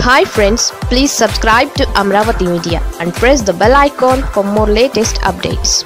hi friends please subscribe to Amaravati media and press the bell icon for more latest updates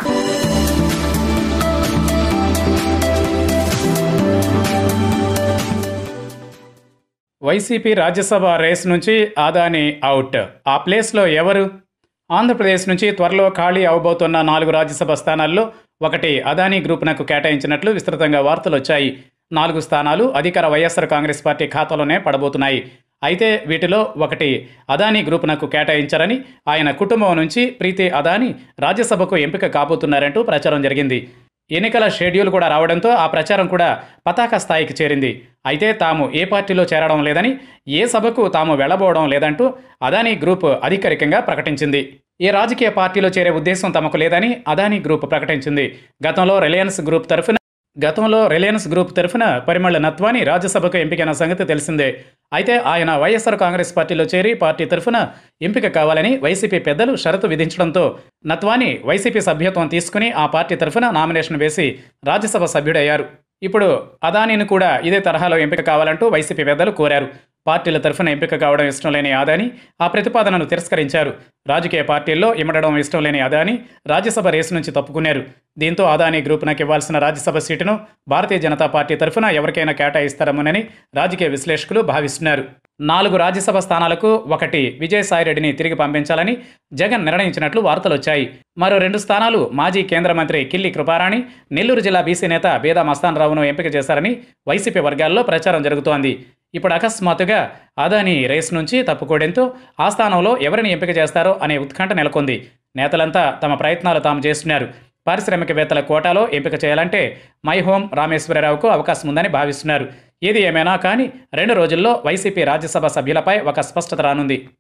YCP Rajya Sabha race నుంచి Adani out ఆ ప్లేస్లో ఎవరు ఆంధ్రప్రదేశ్ నుంచి త్వరలో ఖాళీ అవబోతున్న నాలుగు రాజ్యసభ స్థానాల్లో ఒకటి అదానీ గ్రూప్నకు కేటాయించినట్లు విస్తృతంగా వార్తలు వచ్చాయి నాలుగు స్థానాలు అధికార వైఎస్ఆర్ కాంగ్రెస్ పార్టీ ఖాతాలోనే పడబోతున్నాయి అయితే వీటిలో ఒకటి అదానీ గ్రూప్నకు కేటాయించారని ఆయన కుటుంబం నుంచి ప్రీతి అదానీ రాజ్యసభకు ఎంపిక కాబోతున్నారంటూ ప్రచారం జరిగింది ఎన్నికల షెడ్యూల్ కూడా రావడంతో ఆ ప్రచారం కూడా పతాక స్థాయికి చేరింది అయితే తాము ఏ పార్టీలో చేరడం లేదని ఏ సభకు తాము వెళ్ళబోవడం లేదంటూ అదానీ గ్రూప్ అధికారికంగా ప్రకటించింది ఏ రాజకీయ పార్టీలో చేరే ఉద్దేశం తమకు లేదని అదానీ గ్రూప్ ప్రకటించింది గతంలో రిలయన్స్ గ్రూప్ తరఫున గతంలో రిలయన్స్ గ్రూప్ తరఫున పరిమళ నత్వాని రాజ్యసభకు ఎంపికైన సంగతి తెలిసిందే అయితే ఆయన వైఎస్ఆర్ కాంగ్రెస్ పార్టీలో చేరి పార్టీ తరఫున ఎంపిక కావాలని వైసీపీ పెద్దలు షరతు విధించడంతో నత్వాని వైసీపీ సభ్యత్వం తీసుకుని ఆ పార్టీ తరఫున నామినేషన్ వేసి రాజ్యసభ సభ్యుడయ్యారు ఇప్పుడు అదానీని కూడా ఇదే తరహాలో ఎంపిక కావాలంటూ వైసీపీ పెద్దలు కోరారు పార్టీల తరఫున ఎంపిక కావడం ఇష్టం లేని అదాని ఆ ప్రతిపాదనను తిరస్కరించారు రాజకీయ పార్టీల్లో ఇమడడం ఇష్టం లేని అదాని రాజ్యసభ రేసు నుంచి తప్పుకున్నారు దీంతో అదానీ గ్రూప్నకు ఇవ్వాల్సిన రాజ్యసభ సీటును భారతీయ జనతా పార్టీ తరఫున ఎవరికైనా కేటాయిస్తారమోనని రాజకీయ విశ్లేషకులు భావిస్తున్నారు నాలుగు రాజ్యసభ స్థానాలకు ఒకటి విజయసాయిరెడ్డిని తిరిగి పంపించాలని జగన్ నిర్ణయించినట్లు వార్తలు వచ్చాయి మరో రెండు స్థానాలు మాజీ కేంద్ర మంత్రి కిల్లి కృపారాణి నెల్లూరు జిల్లా బీసీ నేత బేదా మస్తాన్ రావును ఎంపిక చేశారని వైసీపీ వర్గాల్లో ప్రచారం జరుగుతోంది ఇప్పుడు అకస్మాత్తుగా అదానీ రేస్ నుంచి తప్పుకోవడంతో ఆ స్థానంలో ఎవరిని ఎంపిక చేస్తారో అనే ఉత్కంఠ నెలకొంది నేతలంతా తమ ప్రయత్నాలు తాము చేస్తున్నారు పారిశ్రామికవేత్తల కోటాలో ఎంపిక చేయాలంటే మై హోం రామేశ్వరరావుకు అవకాశం ఉందని భావిస్తున్నారు ఏది ఏమైనా కానీ రెండు రోజుల్లో వైసీపీ రాజ్యసభ సభ్యులపై ఒక స్పష్టత రానుంది